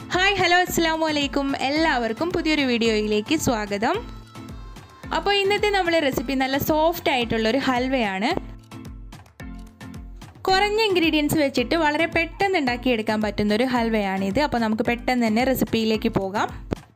hi hello അസ്സാം വലൈക്കും എല്ലാവർക്കും പുതിയൊരു വീഡിയോയിലേക്ക് സ്വാഗതം അപ്പോൾ ഇന്നത്തെ നമ്മുടെ റെസിപ്പി നല്ല സോഫ്റ്റ് ആയിട്ടുള്ളൊരു ഹൽവയാണ് കുറഞ്ഞ ഇൻഗ്രീഡിയൻസ് വെച്ചിട്ട് വളരെ പെട്ടെന്ന് ഉണ്ടാക്കിയെടുക്കാൻ പറ്റുന്ന ഒരു ഹൽവയാണിത് അപ്പോൾ നമുക്ക് പെട്ടെന്ന് തന്നെ റെസിപ്പിയിലേക്ക് പോകാം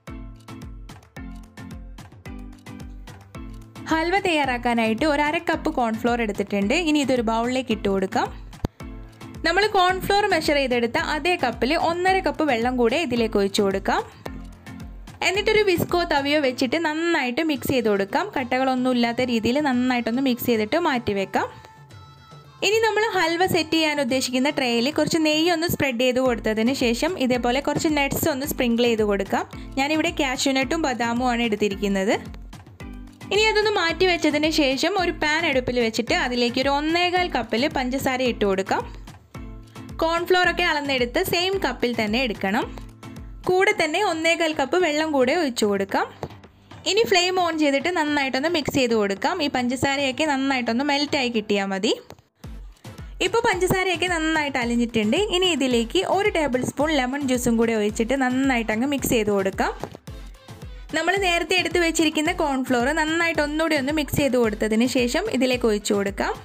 ഹൽവ തയ്യാറാക്കാനായിട്ട് ഒരു അര കപ്പ് കോൺഫ്ലോർ എടുത്തിട്ടുണ്ട് ഇനി ഇതൊരു ബൗളിലേക്ക് ഇട്ട് കൊടുക്കാം നമ്മൾ കോൺഫ്ലോർ മെഷർ ചെയ്തെടുത്ത അതേ കപ്പിൽ ഒന്നര കപ്പ് വെള്ളം കൂടെ ഇതിലേക്ക് ഒഴിച്ചു കൊടുക്കാം എന്നിട്ടൊരു വിസ്കോ തവിയോ വെച്ചിട്ട് നന്നായിട്ട് മിക്സ് ചെയ്ത് കൊടുക്കാം കട്ടകളൊന്നും ഇല്ലാത്ത രീതിയിൽ നന്നായിട്ടൊന്ന് മിക്സ് ചെയ്തിട്ട് മാറ്റി വെക്കാം ഇനി നമ്മൾ ഹൽവ സെറ്റ് ചെയ്യാൻ ഉദ്ദേശിക്കുന്ന ട്രേയിൽ കുറച്ച് നെയ്യ് ഒന്ന് സ്പ്രെഡ് ചെയ്ത് കൊടുത്തതിന് ശേഷം ഇതേപോലെ കുറച്ച് നട്ട്സ് ഒന്ന് സ്പ്രിങ്കിൾ ചെയ്ത് കൊടുക്കാം ഞാനിവിടെ കാഷ്യൂനട്ടും ബദാമും ആണ് എടുത്തിരിക്കുന്നത് ഇനി അതൊന്ന് മാറ്റി വെച്ചതിന് ശേഷം ഒരു പാൻ അടുപ്പിൽ വെച്ചിട്ട് അതിലേക്ക് ഒരു ഒന്നേകാൽ കപ്പിൽ പഞ്ചസാര ഇട്ട് കൊടുക്കാം കോൺഫ്ലോർ ഒക്കെ അളന്നെടുത്ത് സെയിം കപ്പിൽ തന്നെ എടുക്കണം കൂടെ തന്നെ ഒന്നേകാൽ കപ്പ് വെള്ളം കൂടെ ഒഴിച്ചു കൊടുക്കാം ഇനി ഫ്ലെയിം ഓൺ ചെയ്തിട്ട് നന്നായിട്ടൊന്ന് മിക്സ് ചെയ്ത് കൊടുക്കാം ഈ പഞ്ചസാരയൊക്കെ നന്നായിട്ടൊന്ന് മെൽറ്റായി കിട്ടിയാൽ മതി ഇപ്പോൾ പഞ്ചസാരയൊക്കെ നന്നായിട്ട് അലിഞ്ഞിട്ടുണ്ട് ഇനി ഇതിലേക്ക് ഒരു ടേബിൾ സ്പൂൺ ലെമൺ ജ്യൂസും കൂടെ ഒഴിച്ചിട്ട് നന്നായിട്ട് അങ്ങ് മിക്സ് ചെയ്ത് കൊടുക്കാം നമ്മൾ നേരത്തെ എടുത്ത് വെച്ചിരിക്കുന്ന കോൺഫ്ലോർ നന്നായിട്ട് ഒന്നുകൂടി ഒന്ന് മിക്സ് ചെയ്ത് കൊടുത്തതിന് ശേഷം ഇതിലേക്ക് ഒഴിച്ചു കൊടുക്കാം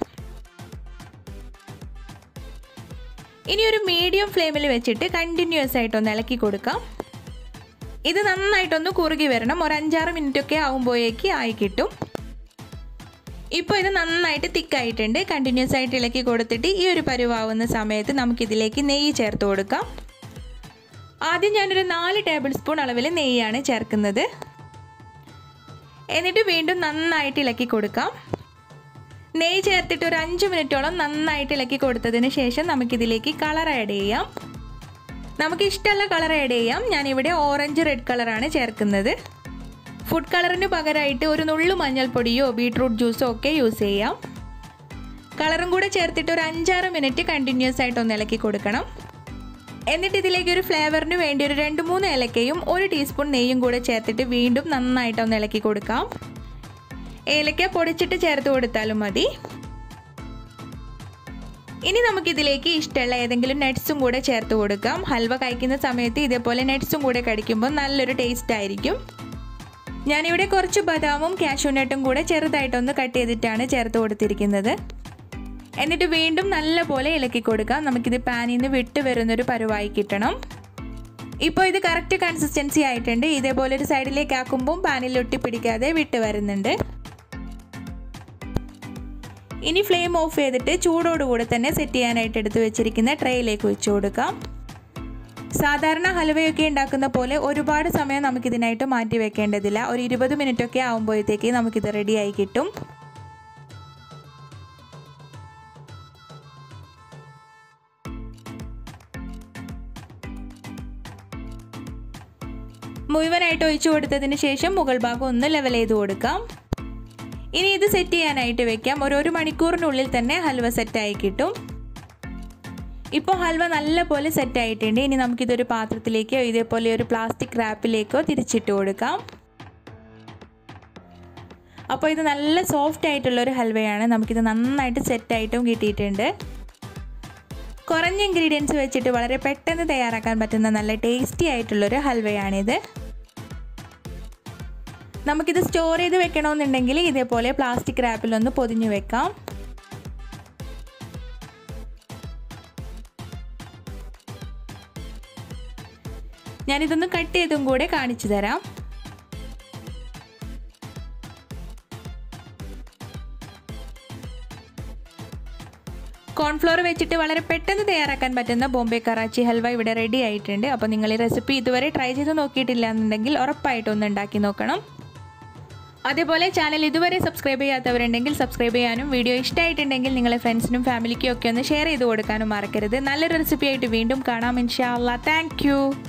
ഇനി ഒരു മീഡിയം ഫ്ലെയിമിൽ വെച്ചിട്ട് കണ്ടിന്യൂസ് ആയിട്ടൊന്ന് ഇളക്കി കൊടുക്കാം ഇത് നന്നായിട്ടൊന്ന് കുറുകി വരണം ഒരു അഞ്ചാറ് മിനിറ്റ് ഒക്കെ ആകുമ്പോഴേക്ക് ആയി കിട്ടും ഇപ്പോൾ ഇത് നന്നായിട്ട് തിക്കായിട്ടുണ്ട് കണ്ടിന്യൂസ് ആയിട്ട് ഇളക്കി കൊടുത്തിട്ട് ഈ ഒരു പരുവാവുന്ന സമയത്ത് നമുക്കിതിലേക്ക് നെയ്യ് ചേർത്ത് കൊടുക്കാം ആദ്യം ഞാനൊരു നാല് ടേബിൾ സ്പൂൺ അളവിൽ നെയ്യാണ് ചേർക്കുന്നത് എന്നിട്ട് വീണ്ടും നന്നായിട്ട് ഇളക്കി കൊടുക്കാം നെയ്യ് ചേർത്തിട്ട് ഒരു അഞ്ച് മിനിറ്റോളം നന്നായിട്ട് ഇളക്കി കൊടുത്തതിന് ശേഷം നമുക്കിതിലേക്ക് കളർ ആഡ് ചെയ്യാം നമുക്ക് ഇഷ്ടമുള്ള കളർ ആഡ് ചെയ്യാം ഞാനിവിടെ ഓറഞ്ച് റെഡ് കളറാണ് ചേർക്കുന്നത് ഫുഡ് കളറിന് പകരമായിട്ട് ഒരു നുള്ളു മഞ്ഞൾപ്പൊടിയോ ബീട്രൂട്ട് ജ്യൂസോ ഒക്കെ യൂസ് ചെയ്യാം കളറും കൂടെ ചേർത്തിട്ട് ഒരു അഞ്ചാറ് മിനിറ്റ് കണ്ടിന്യൂസ് ആയിട്ട് ഒന്ന് ഇളക്കി കൊടുക്കണം എന്നിട്ട് ഇതിലേക്ക് ഒരു ഫ്ലേവറിന് വേണ്ടി ഒരു രണ്ട് മൂന്ന് ഏലക്കയും ഒരു ടീസ്പൂൺ നെയ്യും കൂടെ ചേർത്തിട്ട് വീണ്ടും നന്നായിട്ട് ഒന്ന് ഇളക്കി കൊടുക്കാം ഏലക്ക പൊടിച്ചിട്ട് ചേർത്ത് കൊടുത്താലും മതി ഇനി നമുക്കിതിലേക്ക് ഇഷ്ടമുള്ള ഏതെങ്കിലും നട്ട്സും കൂടെ ചേർത്ത് കൊടുക്കാം ഹൽവ കഴിക്കുന്ന സമയത്ത് ഇതേപോലെ നട്ട്സും കൂടെ കടിക്കുമ്പോൾ നല്ലൊരു ടേസ്റ്റ് ആയിരിക്കും ഞാനിവിടെ കുറച്ച് ബദാമും കാഷ്യൂനട്ടും കൂടെ ചെറുതായിട്ടൊന്ന് കട്ട് ചെയ്തിട്ടാണ് ചേർത്ത് കൊടുത്തിരിക്കുന്നത് എന്നിട്ട് വീണ്ടും നല്ലപോലെ ഇളക്കി കൊടുക്കാം നമുക്കിത് പാനിൽ നിന്ന് വിട്ട് വരുന്നൊരു പരുവായി കിട്ടണം ഇപ്പോൾ ഇത് കറക്റ്റ് കൺസിസ്റ്റൻസി ആയിട്ടുണ്ട് ഇതേപോലെ ഒരു സൈഡിലേക്ക് ആക്കുമ്പോൾ പാനിൽ ഒട്ടി പിടിക്കാതെ വിട്ട് വരുന്നുണ്ട് ഇനി ഫ്ലെയിം ഓഫ് ചെയ്തിട്ട് ചൂടോടുകൂടെ തന്നെ സെറ്റ് ചെയ്യാനായിട്ട് എടുത്ത് വെച്ചിരിക്കുന്ന ട്രേയിലേക്ക് വെച്ച് കൊടുക്കാം സാധാരണ ഹൽവയൊക്കെ ഉണ്ടാക്കുന്ന പോലെ ഒരുപാട് സമയം നമുക്കിതിനായിട്ട് മാറ്റി വെക്കേണ്ടതില്ല ഒരു ഇരുപത് മിനിറ്റ് ഒക്കെ ആകുമ്പോഴത്തേക്ക് നമുക്കിത് റെഡിയായി കിട്ടും മുഴുവനായിട്ട് ഒഴിച്ചു കൊടുത്തതിന് ശേഷം മുകൾ ഭാഗം ഒന്ന് ലെവൽ ചെയ്ത് കൊടുക്കാം ഇനി ഇത് സെറ്റ് ചെയ്യാനായിട്ട് വെക്കാം ഒരു ഒരു മണിക്കൂറിനുള്ളിൽ തന്നെ ഹൽവ സെറ്റായി കിട്ടും ഇപ്പോൾ ഹൽവ നല്ലപോലെ സെറ്റ് ആയിട്ടുണ്ട് ഇനി നമുക്കിതൊരു പാത്രത്തിലേക്കോ ഇതേപോലെ ഒരു പ്ലാസ്റ്റിക് റാപ്പിലേക്കോ തിരിച്ചിട്ട് കൊടുക്കാം അപ്പോൾ ഇത് നല്ല സോഫ്റ്റ് ആയിട്ടുള്ളൊരു ഹൽവയാണ് നമുക്കിത് നന്നായിട്ട് സെറ്റായിട്ടും കിട്ടിയിട്ടുണ്ട് കുറഞ്ഞ ഇൻഗ്രീഡിയൻസ് വെച്ചിട്ട് വളരെ പെട്ടെന്ന് തയ്യാറാക്കാൻ പറ്റുന്ന നല്ല ടേസ്റ്റി ആയിട്ടുള്ളൊരു ഹൽവയാണിത് നമുക്കിത് സ്റ്റോർ ചെയ്ത് വെക്കണമെന്നുണ്ടെങ്കിൽ ഇതേപോലെ പ്ലാസ്റ്റിക് റാപ്പിലൊന്ന് പൊതിഞ്ഞു വെക്കാം ഞാനിതൊന്ന് കട്ട് ചെയ്തും കൂടെ കാണിച്ചു തരാം കോൺഫ്ലോർ വെച്ചിട്ട് വളരെ പെട്ടെന്ന് തയ്യാറാക്കാൻ പറ്റുന്ന ബോംബെ കറാച്ചി ഹൽവ ഇവിടെ റെഡി ആയിട്ടുണ്ട് അപ്പോൾ നിങ്ങൾ ഈ റെസിപ്പി ഇതുവരെ ട്രൈ ചെയ്ത് നോക്കിയിട്ടില്ല എന്നുണ്ടെങ്കിൽ ഉറപ്പായിട്ടും ഒന്ന് ഉണ്ടാക്കി നോക്കണം അതേപോലെ ചാനൽ ഇതുവരെ സബ്സ്ക്രൈബ് ചെയ്യാത്തവരുണ്ടെങ്കിൽ സബ്സ്ക്രൈബ് ചെയ്യാനും വീഡിയോ ഇഷ്ടമായിട്ടുണ്ടെങ്കിൽ നിങ്ങളെ ഫ്രണ്ട്സിനും ഫാമിലിക്കും ഒക്കെ ഒന്ന് ഷെയർ ചെയ്ത് കൊടുക്കാനും മറക്കരുത് നല്ലൊരു റെസിപ്പി ആയിട്ട് വീണ്ടും കാണാം ഇൻഷാ അല്ലാ താങ്ക്